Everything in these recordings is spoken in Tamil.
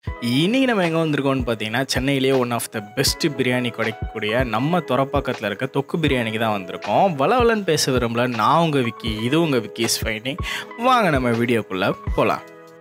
இன்னைக்கு நம்ம எங்கே வந்திருக்கோம்னு பார்த்தீங்கன்னா சென்னையிலேயே one of the best biryani கிடைக்கக்கூடிய நம்ம துறப்பாக்கத்தில் இருக்க தொக்கு பிரியாணிக்கு தான் வந்திருக்கோம் வளவலன்னு பேச விரும்பல நான் உங்கள் விக்கி இது உங்கள் விக்கிஸ் ஃபைண்டிங் வாங்க நம்ம வீடியோக்குள்ளே போகலாம்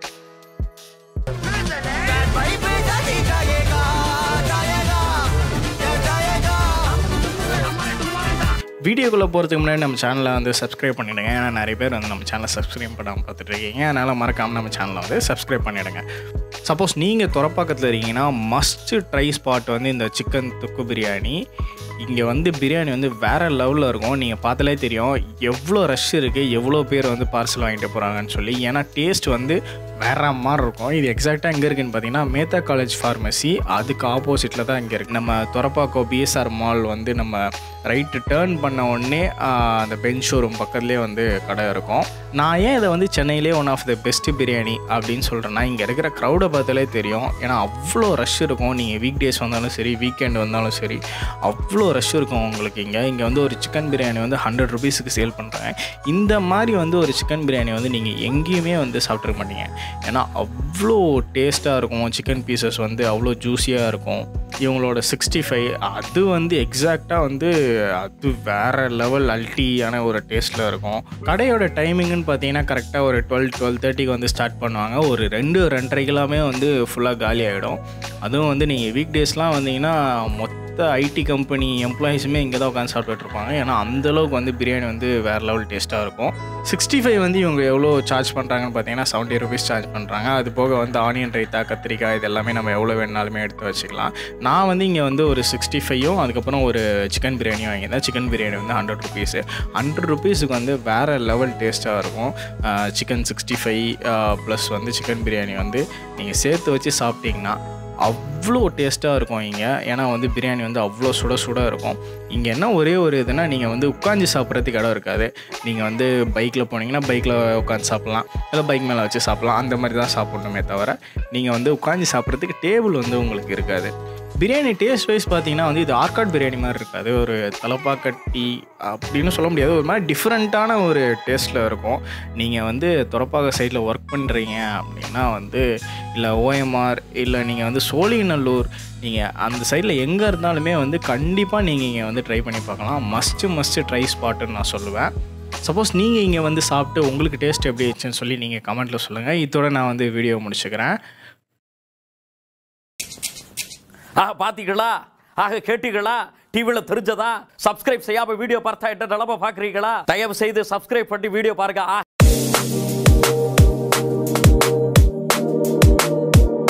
வீடியோக்குள்ளே போகிறதுக்கு முன்னாடி நம்ம சேனலை வந்து சப்ஸ்கிரைப் பண்ணிவிடுங்க ஏன்னா நிறைய பேர் வந்து நம்ம சேனலை சப்ஸ்கிரைப் பண்ணாமல் பார்த்துட்டு இருக்கீங்க அதனால் மறக்காமல் நம்ம சேனலை வந்து சப்ஸ்கிரைப் பண்ணிவிடுங்க சப்போஸ் நீங்கள் துறப்பாக்கத்தில் இருக்கீங்கன்னா மஸ்ட்டு ட்ரை ஸ்பாட் வந்து இந்த சிக்கன் தொக்கு பிரியாணி இங்கே வந்து பிரியாணி வந்து வேறு லெவலில் இருக்கும் நீங்கள் பார்த்தாலே தெரியும் எவ்வளோ ரஷ் இருக்குது எவ்வளோ பேர் வந்து பார்சல் வாங்கிட்டு போகிறாங்கன்னு சொல்லி ஏன்னா டேஸ்ட் வந்து வேற மாதிரி இருக்கும் இது எக்ஸாக்டாக எங்கே இருக்குன்னு பார்த்தீங்கன்னா மேத்தா காலேஜ் ஃபார்மசி அதுக்கு ஆப்போசிட்டில் தான் இங்கே இருக்குது நம்ம துறப்பாக்கோ பிஎஸ்ஆர் மால் வந்து நம்ம ரைட்டு டேர்ன் பண்ண உடனே ஆஹ், அந்த பெஞ்ச் ஷோரூம் பக்கத்துலேயே வந்து கடை இருக்கும் நான் ஏன் இதை வந்து சென்னையிலே one of the best biryani அப்படின்னு சொல்கிறேன்னா இங்கே இருக்கிற க்ரௌடை பார்த்தாலே தெரியும் ஏன்னா அவ்வளோ ரஷ் இருக்கும் நீங்கள் வீக் டேஸ் வந்தாலும் சரி வீக்கெண்ட் வந்தாலும் சரி அவ்வளோ ரஷ் இருக்கும் உங்களுக்கு இங்கே இங்கே வந்து ஒரு சிக்கன் பிரியாணி வந்து ஹண்ட்ரட் ருபீஸுக்கு சேல் பண்ணுறாங்க இந்த மாதிரி வந்து ஒரு சிக்கன் பிரியாணி வந்து நீங்கள் எங்கேயுமே வந்து சாப்பிட்ருக்க மாட்டீங்க ஏன்னா அவ்வளோ டேஸ்ட்டாக இருக்கும் சிக்கன் பீசஸ் வந்து அவ்வளோ ஜூஸியாக இருக்கும் இவங்களோட சிக்ஸ்டி ஃபைவ் அது வந்து எக்ஸாக்டாக வந்து அது வேறு லெவல் அல்ட்டியான ஒரு டேஸ்ட்டில் இருக்கும் கடையோட டைமிங்னு பார்த்தீங்கன்னா கரெக்டாக ஒரு டுவெல் டுவெல் தேர்ட்டிக்கு வந்து ஸ்டார்ட் பண்ணுவாங்க ஒரு ரெண்டு ரெண்டரைக்கெல்லாமே வந்து ஃபுல்லாக காலி ஆகிடும் அதுவும் வந்து நீங்கள் வீக் டேஸ்லாம் வந்தீங்கன்னா மொத்த ஐடி கம்பெனி எம்ப்ளாயிஸுமே இங்கே தான் உட்காந்து சாப்பிட்டுட்டு இருப்பாங்க ஏன்னா அந்தளவுக்கு வந்து பிரியாணி வந்து வேறு லெவல் டேஸ்ட்டாக இருக்கும் சிக்ஸ்டி ஃபைவ் வந்து இவங்க எவ்வளோ சார்ஜ் பண்ணுறாங்கன்னு பார்த்தீங்கன்னா செவன்ட்டி ருபீஸ் சார்ஜ் பண்ணுறாங்க அது போக வந்து ஆனியன் ரைத்தா கத்திரிக்காய் இது எல்லாமே நம்ம எவ்வளோ வேணாலுமே எடுத்து வச்சுக்கலாம் நான் வந்து இங்கே வந்து ஒரு சிக்ஸ்டி ஃபைவும் அதுக்கப்புறம் ஒரு சிக்கன் பிரியாணி வாங்கியிருந்தேன் சிக்கன் பிரியாணி வந்து ஹண்ட்ரட் ருபீஸு ஹண்ட்ரட் ருபீஸுக்கு வந்து வேறு லெவல் டேஸ்ட்டாக இருக்கும் சிக்கன் சிக்ஸ்டி ஃபைவ் ப்ளஸ் வந்து சிக்கன் பிரியாணி வந்து நீங்கள் சேர்த்து வச்சு சாப்பிட்டீங்கன்னா அவ்வளோ டேஸ்ட்டாக இருக்கும் இங்கே ஏன்னா வந்து பிரியாணி வந்து அவ்வளோ சுட சுட இருக்கும் இங்கே என்ன ஒரே ஒரு இதுனா நீங்கள் வந்து உட்காந்து சாப்பிட்றதுக்கு இடம் இருக்காது நீங்கள் வந்து பைக்கில் போனீங்கன்னா பைக்கில் உட்காந்து சாப்பிட்லாம் இல்லை பைக் மேலே வச்சு சாப்பிட்லாம் அந்த மாதிரி தான் சாப்பிட்ணுமே தவிர நீங்கள் வந்து உட்காந்து சாப்பிட்றதுக்கு டேபிள் வந்து உங்களுக்கு இருக்காது பிரியாணி டேஸ்ட் வைஸ் பார்த்தீங்கன்னா வந்து இது ஆர்காட் பிரியாணி மாதிரி இருக்காது ஒரு தலப்பாக்கட்டி அப்படின்னு சொல்ல முடியாது ஒரு மாதிரி டிஃப்ரெண்ட்டான ஒரு டேஸ்ட்டில் இருக்கும் நீங்கள் வந்து துறப்பாக சைடில் ஒர்க் பண்ணுறீங்க அப்படின்னா வந்து இல்லை ஓஎம்ஆர் இல்லை நீங்கள் வந்து சோழிநல்லூர் நீங்கள் அந்த சைடில் எங்கே இருந்தாலுமே வந்து கண்டிப்பாக நீங்கள் இங்கே வந்து ட்ரை பண்ணி பார்க்கலாம் மஸ்ட்டு மஸ்ட்டு ட்ரை ஸ்பாட்டுன்னு நான் சொல்லுவேன் சப்போஸ் நீங்கள் இங்கே வந்து சாப்பிட்டு உங்களுக்கு டேஸ்ட் எப்படி இருந்துச்சுன்னு சொல்லி நீங்கள் கமெண்ட்டில் சொல்லுங்கள் இதோட நான் வந்து வீடியோ முடிச்சுக்கிறேன் ஆக பார்த்தீங்களா ஆக கேட்டீங்களா டிவியில் தெரிஞ்சதா சப்ஸ்கிரைப் செய்யாம வீடியோ பார்த்தா என்ன நிலம பார்க்குறீங்களா தயவு செய்து சப்ஸ்கிரைப் பண்ணி வீடியோ பாருங்க ஆ